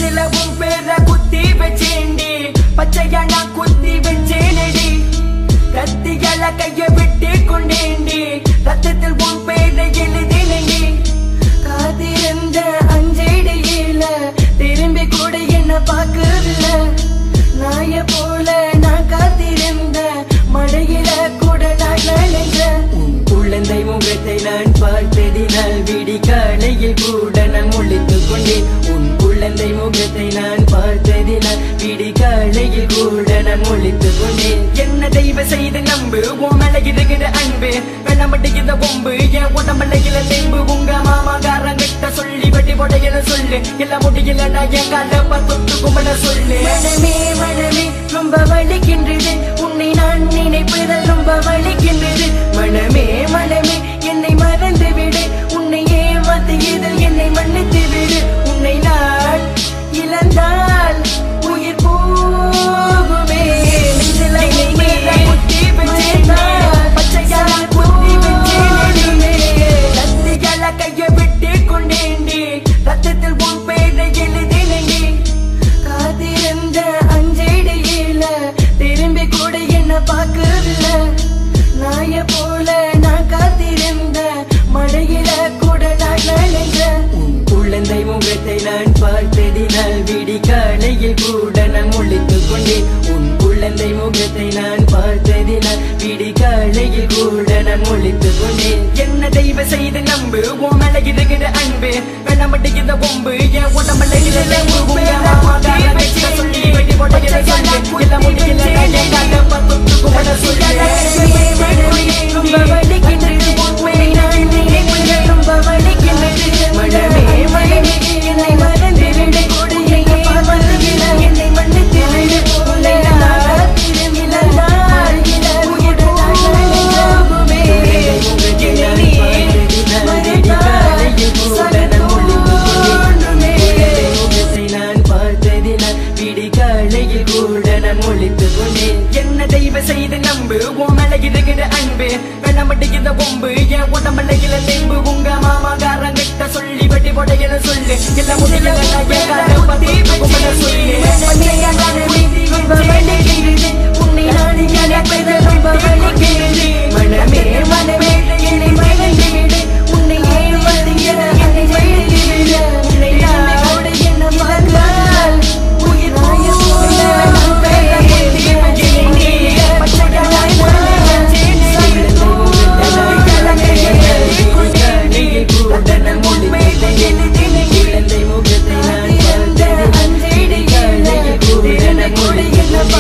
நெஞ்சில உன் பேர குத்தி வச்சேண்டி பச்சையா நான் குத்தி வச்சேனடி கத்திகள கைய விட்டு கொண்டேண்டி ரத்தத்தில் உன் பேரை எழுதினேண்டி காத்திருந்த அஞ்சடியில திரும்பி கூட என்ன பார்க்கவில்லை நாய போல நான் காத்திருந்த மழையில கூட நான் நனைஞ்சேன் உன் குழந்தை முகத்தை நான் பார்த்ததினால் விடி காலையில் கூட நான் முழித்துக் கொண்டேன் உன் குழந்தை முகத்தை நான் பார்த்ததினால் விடி காலையில் கூட நான் முழித்துக் கொண்டேன் என்ன தெய்வ செய்து நம்பு உன் மேல இருக்கிற அன்பு வெள்ளமட்டிக்கிற பொம்பு என் உடம்புல தெம்பு உங்க மாமாக்காரங்கிட்ட சொல்லி வெட்டி போடையில சொல்லு எல்லாம் முடியல நான் என் கால தொட்டு கும்பிட சொல்லு மனமே மனமே ரொம்ப வலிக்கின்றது உன்னை நான் நினைப்பதில் ரொம்ப வலிக்கின்றது மனமே மனமே என்னை மறந்து விடு உன்னை ஏமாத்தியதில் என்னை மன்னித்து விடு உன்னை நான் இழந்தால் உயிர் போகுமே நெஞ்சில உன்னை குத்தி வச்சேன் பச்சையால் குத்தி வச்சேனே கத்தியால கைய விட்டு கொண்டேண்டி ரத்தத்தில் உன் பேரை எழுதினேண்டி காத்திருந்த அஞ்சடியில திரும்பி கூட என்ன பார்க்கவில்லை நாய போல நான் காத்திருந்த மழையில கூட நான் நனைஞ்சேன் உன் குழந்தை முகத்தை நான் பார்த்ததினால் விடி காலையில் கூட நான் முழித்துக் கொண்டேன் உன் குழந்தை முகத்தை நான் பார்த்ததினால் விடி காலையில் கூட நான் முழித்துக் கொண்டேன் என்ன தெய்வ செய்து நம்பு உன் மேல இருக்கிற அன்பு வெள்ளமட்டிக்கிற பொம்பு என் உடம்புல இருக்கிற உங்க மாமாக்கார வெட்ட சொல்லி வெட்டி போட்ட சொல்லு எல்லாம் முடியல நான் என் கால பத்து கும்பிட சொல்லு ரொம்ப வலிக்கின்றது உண்மை நான் நினைப்பது ரொம்ப வலிக்கின்றது மனமே மனமே என்னை மறந்து விடு கூட என்னை மறந்துவிட என்னை மன்னித்து விடு உன்னை நான் இழந்தால் உயிர் போகுமே என்னை நீ மறைத்தால் சகதோன்றுமே நான் பார்த்ததினால் விடி காலையில் கூட நான் முழித்துக் கொண்டேன் என்ன தெய்வ செய்து நம்பு உன் மேல இருக்கிற அன்பு வெள்ளமட்டிக்கிற பொம்பு என் உடம்புல இல தெம்பு உங்க மாமாக்காரங்கிட்ட சொல்லி வெட்டி போடையில சொல்லு எல்லாம் முடியல நான் என் கால பத்தி கும்பிட சொல்லு ரொம்ப வலிக்கிறது உன்னை நான் நினைப்பது ரொம்ப வலிக்கிறது மனமே மனமே என்னை மறந்து விடு உன்னை ஏமாத்திய என்னை மறந்து விடு உன்னை நான் என்ன மறந்தால் உயிர் நாய போல நான் என்ன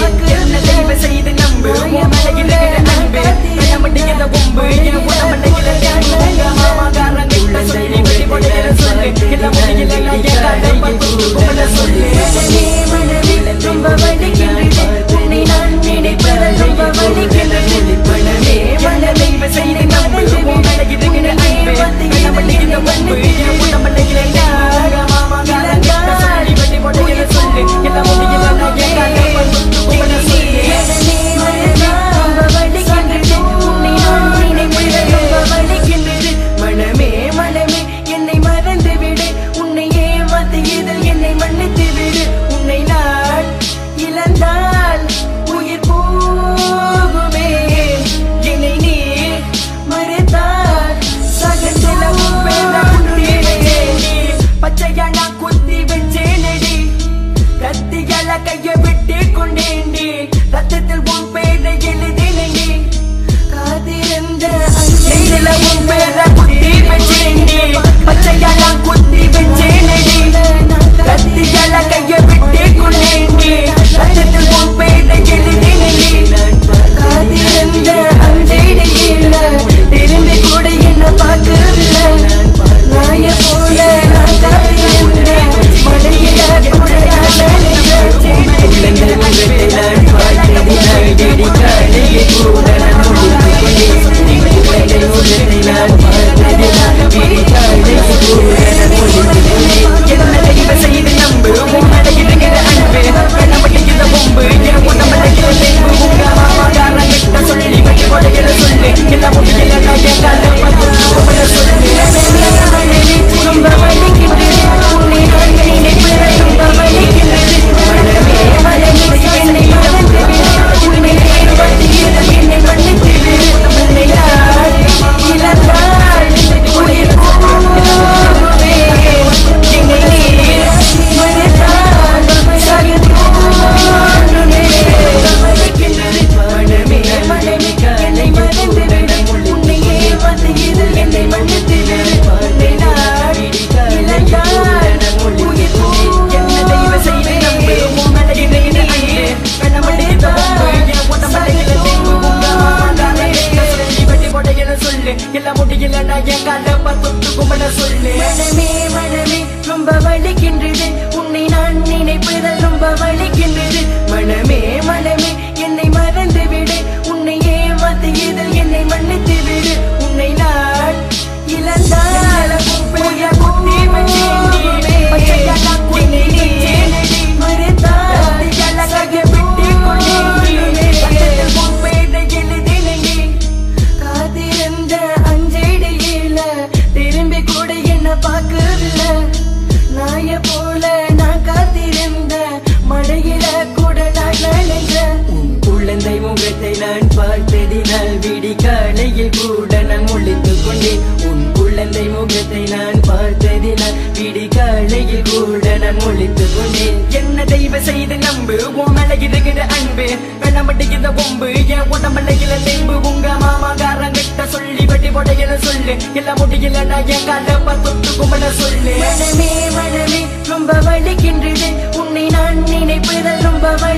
வேலையில் கூட நான் ஒழித்து கொண்டேன் என்ன தெய்வ செய்து நம்பு உன் மேல இருக்கிற அன்பு வெள்ளமட்டிக்கிற பொம்பு என் உடம்புல இல தெம்பு உங்க மாமாக்காரன் கிட்ட சொல்லி வெட்டி போடையில சொல்லு இல்ல முடியல நான் என் கால தொட்டு கும்பிட சொல்லு மனமே மனமே ரொம்ப வலிக்கின்றது உன்னை நான் நினைப்பதில் ரொம்ப